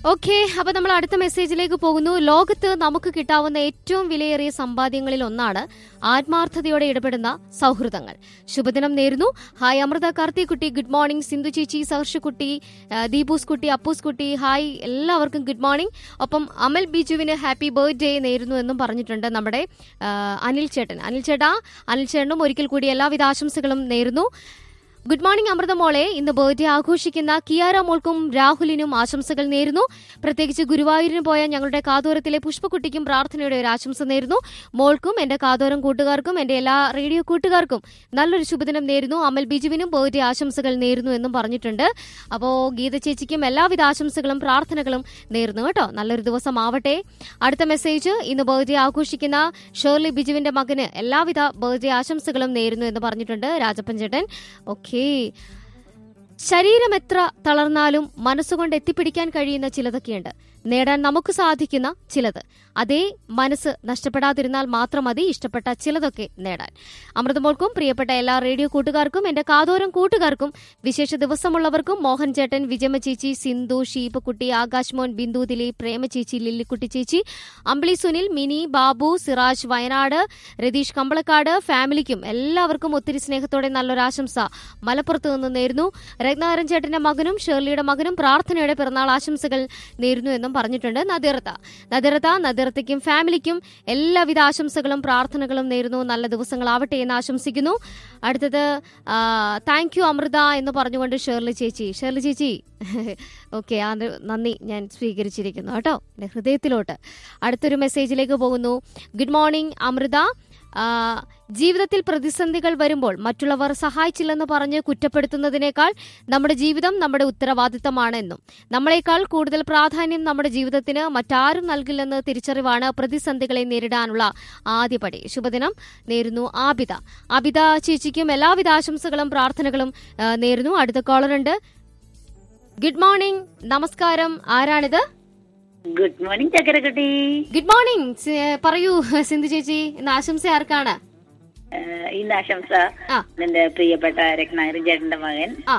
Okay അപ്പൊ നമ്മൾ അടുത്ത മെസ്സേജിലേക്ക് പോകുന്നു ലോകത്ത് നമുക്ക് കിട്ടാവുന്ന ഏറ്റവും വിലയേറിയ സമ്പാദ്യങ്ങളിൽ ഒന്നാണ് ആത്മാർത്ഥതയോടെ ഇടപെടുന്ന സൗഹൃദങ്ങൾ ശുഭദിനം നേരുന്നു ഹായ് അമൃത കാർത്തിക്കുട്ടി ഗുഡ് മോർണിംഗ് സിന്ധു ചേച്ചി സഹർഷക്കുട്ടി ആ, ദീപൂസ് കുട്ടി അപ്പൂസ് കുട്ടി ഹായ് എല്ലാവർക്കും ഗുഡ് മോർണിംഗ് ഒപ്പം അമൽ ബിജുവിന് ഹാപ്പി ബർത്ത്ഡേ നേരുന്നു എന്നും പറഞ്ഞിട്ടുണ്ട് നമ്മുടെ ആ, അനിൽ ചേട്ടൻ അനിൽ ചേട്ടാ അനിൽ ചേട്ടനും ഒരിക്കൽ കൂടി എല്ലാവിധ ആശംസകളും നേരുന്നു ഗുഡ് മോർണിംഗ് അമൃത മോളെ ഇന്ന് ബർത്ത്ഡേ ആഘോഷിക്കുന്ന കിയാര മോൾക്കും രാഹുലിനും ആശംസകൾ നേരുന്നു പ്രത്യേകിച്ച് ഗുരുവായൂരിന് പോയ ഞങ്ങളുടെ കാതോരത്തിലെ പുഷ്പക്കുട്ടിക്കും പ്രാർത്ഥനയുടെ ഒരു ആശംസ നേരുന്നു മോൾക്കും എന്റെ കാതോരം കൂട്ടുകാർക്കും എന്റെ എല്ലാ റേഡിയോ കൂട്ടുകാർക്കും നല്ലൊരു ശുഭദിനം നേരുന്നു അമൽ ബിജുവിനും ബർത്ത്ഡേ ആശംസകൾ നേരുന്നു എന്നും പറഞ്ഞിട്ടുണ്ട് അപ്പോ ഗീത ചേച്ചിക്കും എല്ലാവിധ ആശംസകളും പ്രാർത്ഥനകളും നേരുന്നു കേട്ടോ നല്ലൊരു ദിവസം ആവട്ടെ അടുത്ത മെസ്സേജ് ഇന്ന് ബർത്ത്ഡേ ആഘോഷിക്കുന്ന ഷേർലി ബിജുവിന്റെ മകന് എല്ലാവിധ ബർത്ത്ഡേ ആശംസകളും നേരുന്നു എന്ന് പറഞ്ഞിട്ടുണ്ട് രാജപ്പൻ ചേട്ടൻ ഓക്കേ ശരീരം എത്ര തളർന്നാലും മനസ്സുകൊണ്ട് എത്തിപ്പിടിക്കാൻ കഴിയുന്ന ചിലതൊക്കെയുണ്ട് നേടാൻ നമുക്ക് സാധിക്കുന്ന ചിലത് അതേ മനസ്സ് നഷ്ടപ്പെടാതിരുന്നാൽ മാത്രം മതി ഇഷ്ടപ്പെട്ട ചിലതൊക്കെ നേടാൻ അമൃതമോൾക്കും പ്രിയപ്പെട്ട എല്ലാ റേഡിയോ കൂട്ടുകാർക്കും എന്റെ കാതോരം കൂട്ടുകാർക്കും വിശേഷ ദിവസമുള്ളവർക്കും മോഹൻ ചേട്ടൻ വിജയമ ചേച്ചി സിന്ധു ഷീപ്പക്കുട്ടി ആകാശ് മോൻ ബിന്ദു ദിലീപ് പ്രേമ ചേച്ചി ലില്ലിക്കുട്ടി ചേച്ചി അമ്പിളി സുനിൽ മിനി ബാബു സിറാജ് വയനാട് രതീഷ് കമ്പളക്കാട് ഫാമിലിക്കും എല്ലാവർക്കും ഒത്തിരി സ്നേഹത്തോടെ നല്ലൊരു ആശംസ മലപ്പുറത്ത് നിന്ന് നേരുന്നു രത്നാകരൻ ചേട്ടന്റെ മകനും ഷേർലിയുടെ മകനും പ്രാർത്ഥനയുടെ പിറന്നാൾ ആശംസകൾ നേരുന്നു എന്നും പറഞ്ഞിട്ടുണ്ട് നദിർത്ത നദിർത്ത നദിർത്തയ്ക്കും ഫാമിലിക്കും എല്ലാവിധ ആശംസകളും പ്രാർത്ഥനകളും നേരുന്നു നല്ല ദിവസങ്ങളാവട്ടെ എന്ന് ആശംസിക്കുന്നു അടുത്തത് താങ്ക് യു അമൃത എന്ന് പറഞ്ഞുകൊണ്ട് ഷേർലി ചേച്ചി ഷേർലി ചേച്ചി ഓക്കെ അത് നന്ദി ഞാൻ സ്വീകരിച്ചിരിക്കുന്നു കേട്ടോ എന്റെ ഹൃദയത്തിലോട്ട് അടുത്തൊരു മെസ്സേജിലേക്ക് പോകുന്നു ഗുഡ് മോർണിംഗ് അമൃത ആ, ജീവിതത്തിൽ പ്രതിസന്ധികൾ വരുമ്പോൾ മറ്റുള്ളവർ സഹായിച്ചില്ലെന്ന് പറഞ്ഞ് കുറ്റപ്പെടുത്തുന്നതിനേക്കാൾ നമ്മുടെ ജീവിതം നമ്മുടെ ഉത്തരവാദിത്തമാണ് എന്നും നമ്മളെക്കാൾ കൂടുതൽ പ്രാധാന്യം നമ്മുടെ ജീവിതത്തിന് മറ്റാരും നൽകില്ലെന്ന് തിരിച്ചറിവാണ് പ്രതിസന്ധികളെ നേരിടാനുള്ള ആദ്യപടി ശുഭദിനം നേരുന്നു ആബിത ആബിത ചേച്ചിക്കും എല്ലാവിധ ആശംസകളും പ്രാർത്ഥനകളും ആ, നേരുന്നു അടുത്ത കോളറുണ്ട് ഗുഡ് മോർണിംഗ് നമസ്കാരം ആരാണിത് ഗുഡ് മോർണിംഗ് ചക്കരക്കുട്ടി ഗുഡ് മോർണിംഗ് സി- പറയൂ സിന്ധു ചേച്ചി ഇന്ന് ആശംസ ആർക്കാണ് ഏഹ് ഇന്ന് ആശംസ ആ എന്റെ പ്രിയപ്പെട്ട രത്നാകരൻ ചേട്ടന്റെ മകൻ ആ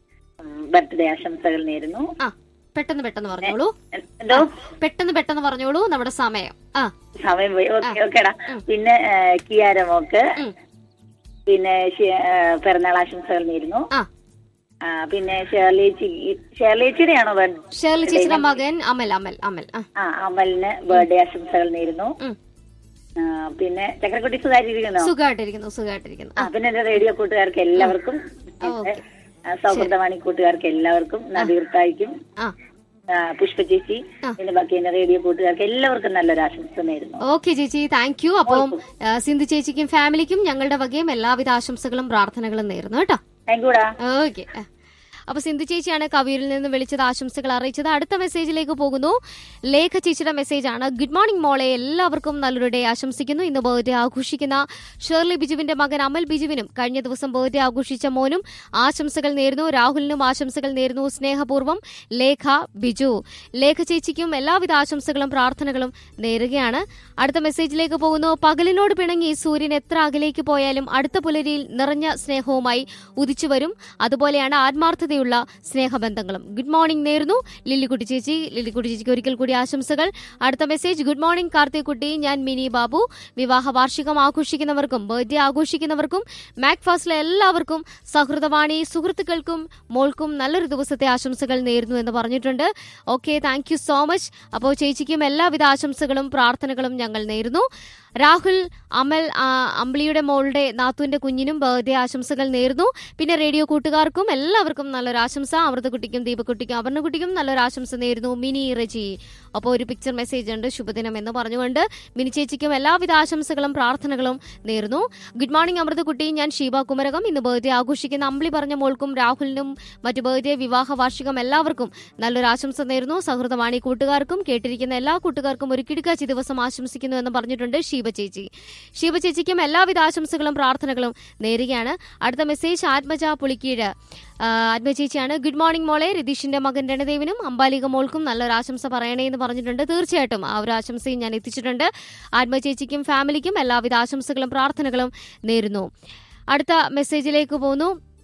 ബർത്ത്ഡേ ആശംസകൾ നേരുന്നു ആ പെട്ടെന്ന് പെട്ടെന്ന് പറഞ്ഞോളൂ എന്തോ പെട്ടെന്ന് പെട്ടെന്ന് പറഞ്ഞോളൂ നമ്മുടെ സമയം ആ സമയം പോയി ഓക്കെ ഓക്കേടാ പിന്നെ ഏഹ് കിയാരമോക്ക് ഉം. പിന്നെ ഷി- ഏഹ് പിറന്നാൾ ആശംസകൾ നേരുന്നു ആ ആ, പിന്നെ ഷേർലേച്ചി ഷേർലേച്ചിയുടെ ആണോ ഷേർലി ചേച്ചിയുടെ മകൻ അമൽ അമൽ അമൽ ആ ആ അമലിന് ബർത്ത്ഡേ ആശംസകൾ നേരുന്നു ഉം. ആ, പിന്നെ ചക്രക്കുട്ടി സുധാരിയിരിക്കുന്നോ സുഖമായിട്ടിരിക്കുന്നു സുഖമായിട്ടിരിക്കുന്നു ആ പിന്നെ എന്റെ റേഡിയോ കൂട്ടുകാർക്ക് എല്ലാവർക്കും ഓക്കെ. ആ, സൗഹൃദവാണി കൂട്ടുകാർക്ക് എല്ലാവർക്കും നദീർത്തായിക്കും ആ പുഷ്പ ചേച്ചി ആ. പിന്നെ ബാക്കി എന്റെ റേഡിയോ കൂട്ടുകാർക്ക് എല്ലാവർക്കും നല്ലൊരു ആശംസ നേരുന്നു ഓക്കെ ചേച്ചി താങ്ക് യു അപ്പം ആ, സിന്ധു ചേച്ചിക്കും ഫാമിലിക്കും ഞങ്ങളുടെ വകയും എല്ലാവിധ ആശംസകളും പ്രാർത്ഥനകളും നേരുന്നു കേട്ടോ താങ്ക് യൂടാ ഓക്കെ അപ്പൊ സിന്ധു ചേച്ചിയാണ് കവിയിൽ നിന്ന് വിളിച്ചത് ആശംസകൾ അറിയിച്ചത് അടുത്ത മെസ്സേജിലേക്ക് പോകുന്നു ലേഖ ചേച്ചിയുടെ മെസ്സേജ് ആണ് ഗുഡ് മോർണിംഗ് മോളെ എല്ലാവർക്കും നല്ലൊരു ഡേ ആശംസിക്കുന്നു ഇന്ന് ബർത്ത്ഡേ ആഘോഷിക്കുന്ന ഷേർലി ബിജുവിന്റെ മകൻ അമൽ ബിജുവിനും കഴിഞ്ഞ ദിവസം ബർത്ത്ഡേ ആഘോഷിച്ച മോനും ആശംസകൾ നേരുന്നു രാഹുലിനും ആശംസകൾ നേരുന്നു സ്നേഹപൂർവ്വം ലേഖ ബിജു ലേഖ ചേച്ചിക്കും എല്ലാവിധ ആശംസകളും പ്രാർത്ഥനകളും നേരുകയാണ് അടുത്ത മെസ്സേജിലേക്ക് പോകുന്നു പകലിനോട് പിണങ്ങി സൂര്യൻ എത്ര അകലേക്ക് പോയാലും അടുത്ത പുലരിയിൽ നിറഞ്ഞ സ്നേഹവുമായി ഉദിച്ചു വരും അതുപോലെയാണ് ആത്മാർത്ഥതയുള്ള സ്നേഹബന്ധങ്ങളും ഗുഡ് മോർണിംഗ് നേരുന്നു ലില്ലിക്കുട്ടി ചേച്ചി ലില്ലിക്കുട്ടി ചേച്ചിക്ക് ഒരിക്കൽ കൂടി ആശംസകൾ അടുത്ത മെസ്സേജ് ഗുഡ് മോർണിംഗ് കാർത്തിക്കുട്ടി ഞാൻ മിനി ബാബു വിവാഹ വാർഷികം ആഘോഷിക്കുന്നവർക്കും ബർത്ത്ഡേ ആഘോഷിക്കുന്നവർക്കും മാക് ഫാസ്റ്റിലെ എല്ലാവർക്കും സൗഹൃദവാണി സുഹൃത്തുക്കൾക്കും മോൾക്കും നല്ലൊരു ദിവസത്തെ ആശംസകൾ നേരുന്നു എന്ന് പറഞ്ഞിട്ടുണ്ട് okay thank you so much അപ്പോൾ ചേച്ചിക്കും എല്ലാവിധ ആശംസകളും പ്രാർത്ഥനകളും ഞങ്ങൾ നേരുന്നു രാഹുൽ അമൽ ആ, അമ്പിളിയുടെ മോളുടെ നാത്തുവിന്റെ കുഞ്ഞിനും ബർത്ത്ഡേ ആശംസകൾ നേരുന്നു പിന്നെ റേഡിയോ കൂട്ടുകാർക്കും എല്ലാവർക്കും നല്ലൊരു ആശംസ അമൃതക്കുട്ടിക്കും ദീപക്കുട്ടിക്കും അപർണക്കുട്ടിക്കും നല്ലൊരു ആശംസ നേരുന്നു മിനി റജി അപ്പോൾ ഒരു പിക്ചർ മെസ്സേജ് ഉണ്ട് ശുഭദിനം എന്ന് പറഞ്ഞുകൊണ്ട് മിനി ചേച്ചിക്കും എല്ലാവിധ ആശംസകളും പ്രാർത്ഥനകളും നേരുന്നു ഗുഡ് മോർണിംഗ് അമൃതക്കുട്ടി ഞാൻ ഷീബ കുമരകം ഇന്ന് ബർത്ത്ഡേ ആഘോഷിക്കുന്ന അമ്പിളി പറഞ്ഞ മോൾക്കും രാഹുലിനും മറ്റു ബർത്ത്ഡേ വിവാഹ വാർഷികം എല്ലാവർക്കും നല്ലൊരു ആശംസ നേരുന്നു സൗഹൃദവാണി കൂട്ടുകാർക്കും കേട്ടിരിക്കുന്ന എല്ലാ കൂട്ടുകാർക്കും ഒരു കിടുക്കാച്ചി ദിവസം ആശംസിക്കുന്നു എന്ന് പറഞ്ഞിട്ടുണ്ട് ഷീബ ചേച്ചി ഷീബ ചേച്ചിക്കും എല്ലാവിധ ആശംസകളും പ്രാർത്ഥനകളും നേരുകയാണ് അടുത്ത മെസ്സേജ് ആത്മജ പുളിക്കീഴ് ആ, ആത്മ ചേച്ചിയാണ് ഗുഡ് മോർണിംഗ് മോളെ രതീഷിന്റെ മകൻ രണദേവിനും അമ്പാലിക മോൾക്കും നല്ലൊരു ആശംസ പറയണേ എന്ന് പറഞ്ഞിട്ടുണ്ട് തീർച്ചയായിട്ടും ആ ഒരു ആശംസയും ഞാൻ എത്തിച്ചിട്ടുണ്ട് ആത്മ ചേച്ചിക്കും ഫാമിലിക്കും എല്ലാവിധ ആശംസകളും പ്രാർത്ഥനകളും നേരുന്നു അടുത്ത മെസ്സേജിലേക്ക് പോകുന്നു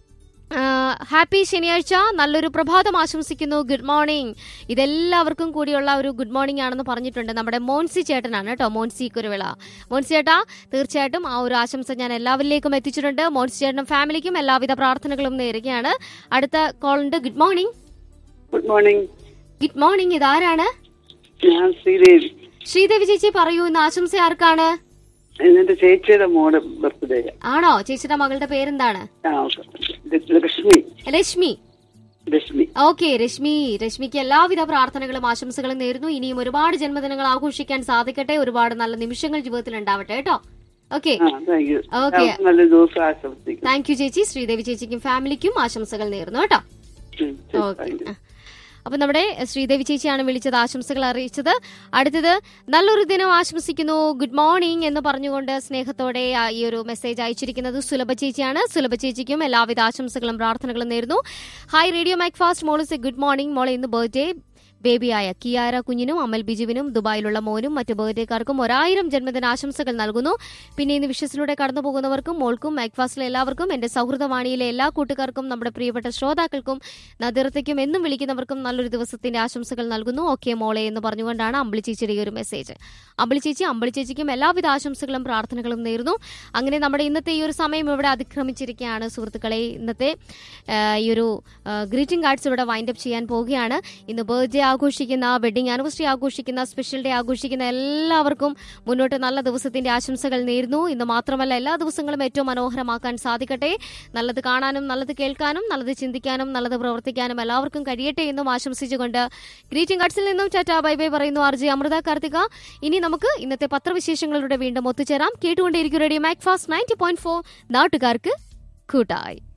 ഹാപ്പി ശനിയാഴ്ച നല്ലൊരു പ്രഭാതം ആശംസിക്കുന്നു ഗുഡ് മോർണിംഗ് ഇതെല്ലാവർക്കും കൂടിയുള്ള ഒരു ഗുഡ് മോർണിംഗ് ആണെന്ന് പറഞ്ഞിട്ടുണ്ട് നമ്മുടെ മോൻസി ചേട്ടനാണ് കേട്ടോ മോൻസി കുരുവിള മോൻസി ചേട്ടാ തീർച്ചയായിട്ടും ആ ഒരു ആശംസ ഞാൻ എല്ലാവരിലേക്കും എത്തിച്ചിട്ടുണ്ട് മോൻസി ചേട്ടനും ഫാമിലിക്കും എല്ലാവിധ പ്രാർത്ഥനകളും നേരുകയാണ് അടുത്ത കോളുണ്ട് good morning good morning good morning ഇതാരാണ് ഞാൻ ശ്രീദേവി ശ്രീദേവി ചേച്ചി പറയൂ ഇന്ന് ആശംസ ആർക്കാണ് എന്റെ ചേച്ചിയുടെ മോടെ ബർത്ത്ഡേ ആണോ ചേച്ചിയുടെ മകളുടെ പേരെന്താണ് ലക്ഷ്മി രശ്മി ലക്ഷ്മി ഓക്കെ രശ്മി രശ്മിക്ക് എല്ലാവിധ പ്രാർത്ഥനകളും ആശംസകളും നേരുന്നു ഇനിയും ഒരുപാട് ജന്മദിനങ്ങൾ ആഘോഷിക്കാൻ സാധിക്കട്ടെ ഒരുപാട് നല്ല നിമിഷങ്ങൾ ജീവിതത്തിൽ ഉണ്ടാവട്ടെ കേട്ടോ ഓക്കെ ആ താങ്ക് യു Okay. നല്ല ദിവസം ആശംസിക്കുന്നു താങ്ക് യു ചേച്ചി ശ്രീദേവി ചേച്ചിക്കും ഫാമിലിക്കും ആശംസകൾ നേരുന്നു കേട്ടോ ഉം, ശരി, ഓക്കെ thank you. അപ്പൊ നമ്മുടെ ശ്രീദേവി ചേച്ചിയാണ് വിളിച്ചത് ആശംസകൾ അറിയിച്ചത് അടുത്തത് നല്ലൊരു ദിനം ആശംസിക്കുന്നു ഗുഡ് മോർണിംഗ് എന്ന് പറഞ്ഞുകൊണ്ട് സ്നേഹത്തോടെ ആ ഈ ഒരു മെസ്സേജ് അയച്ചിരിക്കുന്നത് സുലഭ ചേച്ചിയാണ് സുലഭ ചേച്ചിക്കും എല്ലാവിധ ആശംസകളും പ്രാർത്ഥനകളും നേരുന്നു ഹായ് റേഡിയോ മാക് ഫാസ്റ്റ് മോളിസ് ഗുഡ് മോർണിംഗ് മോളെ ഇന്ന് ബർത്ത്ഡേ ബേബിയായ കിയാര കുഞ്ഞിനും അമൽ ബിജുവിനും ദുബായിലുള്ള മോനും മറ്റു ബർത്ത്ഡേക്കാർക്കും ഒരായിരം ജന്മദിന ആശംസകൾ നൽകുന്നു പിന്നെ ഇന്ന് വിഷസിലൂടെ കടന്നു പോകുന്നവർക്കും മോൾക്കും മാക്ഫാസ്റ്റിലെ എല്ലാവർക്കും എന്റെ സൗഹൃദവാണിയിലെ എല്ലാ കൂട്ടുകാർക്കും നമ്മുടെ പ്രിയപ്പെട്ട ശ്രോതാക്കൾക്കും നദിർത്തയ്ക്കും എന്നും വിളിക്കുന്നവർക്കും നല്ലൊരു ദിവസത്തിന്റെ ആശംസകൾ നൽകുന്നു ഓക്കെ മോളെ എന്ന് പറഞ്ഞുകൊണ്ടാണ് അമ്പിളി ചേച്ചിയുടെ ഈ ഒരു മെസ്സേജ് അമ്പിളി ചേച്ചി അമ്പിളി ചേച്ചിക്കും എല്ലാവിധ ആശംസകളും പ്രാർത്ഥനകളും നേരുന്നു അങ്ങനെ നമ്മുടെ ഇന്നത്തെ ഈ ഒരു സമയം ഇവിടെ അതിക്രമിച്ചിരിക്കുകയാണ് സുഹൃത്തുക്കളെ ഇന്നത്തെ ആ, ഈ ഒരു ഗ്രീറ്റിംഗ് കാർഡ്സ് ഇവിടെ വൈൻഡ് അപ്പ് ചെയ്യാൻ പോവുകയാണ് ഇന്ന് ബർത്ത്ഡേ ആഘോഷിക്കുന്ന വെഡിങ് ആനിവേഴ്സറി ആഘോഷിക്കുന്ന സ്പെഷ്യൽ ഡേ ആഘോഷിക്കുന്ന എല്ലാവർക്കും മുന്നോട്ട് നല്ല ദിവസത്തിന്റെ ആശംസകൾ നേരുന്നു ഇന്ന് മാത്രമല്ല എല്ലാ ദിവസങ്ങളും ഏറ്റവും മനോഹരമാക്കാൻ സാധിക്കട്ടെ നല്ലത് കാണാനും നല്ലത് കേൾക്കാനും നല്ലത് ചിന്തിക്കാനും നല്ലത് പ്രവർത്തിക്കാനും എല്ലാവർക്കും കഴിയട്ടെ എന്നും ആശംസിച്ചുകൊണ്ട് ഗ്രീറ്റിംഗ് കാർഡ്സിൽ നിന്നും ടാറ്റാ ബൈ ബൈ പറയുന്നു ആർ ജെ അമൃത കാർത്തിക ഇനി നമുക്ക് ഇന്നത്തെ പത്രവിശേഷങ്ങളുടെ വീണ്ടും ഒത്തുചേരാം കേട്ടുകൊണ്ടേയിരിക്കും radio Mac Fast ninety point four നാട്ടുകാർക്ക് കൂട്ടായി